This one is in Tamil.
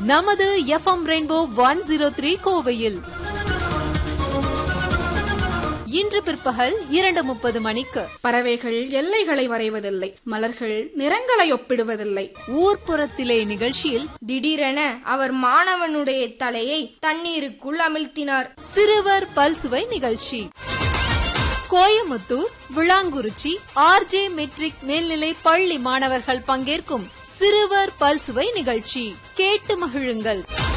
நமது FM rainbow one zero three கோவையில் இன்று பிற்பகல் இரண்டு முப்பது மணிக்கு பறவைகள் எல்லைகளை வரைவதில்லை மலர்கள் நிறங்களை ஒப்பிடுவதில்லை ஊர்ப்புறத்திலே நிகழ்ச்சியில் திடீரென அவர் மாணவனுடைய தலையை தண்ணீருக்குள் அமிழ்த்தினார் சிறுவர் பல்சுவை நிகழ்ச்சி கோயமுத்தூர் விளாங்குறிச்சி ஆர்ஜே மெட்ரிக் மேல்நிலை பள்ளி மாணவர்கள் பங்கேற்கும் சிறுவர் பல்சுவை நிகழ்ச்சி கேட்டு மகிழுங்கள்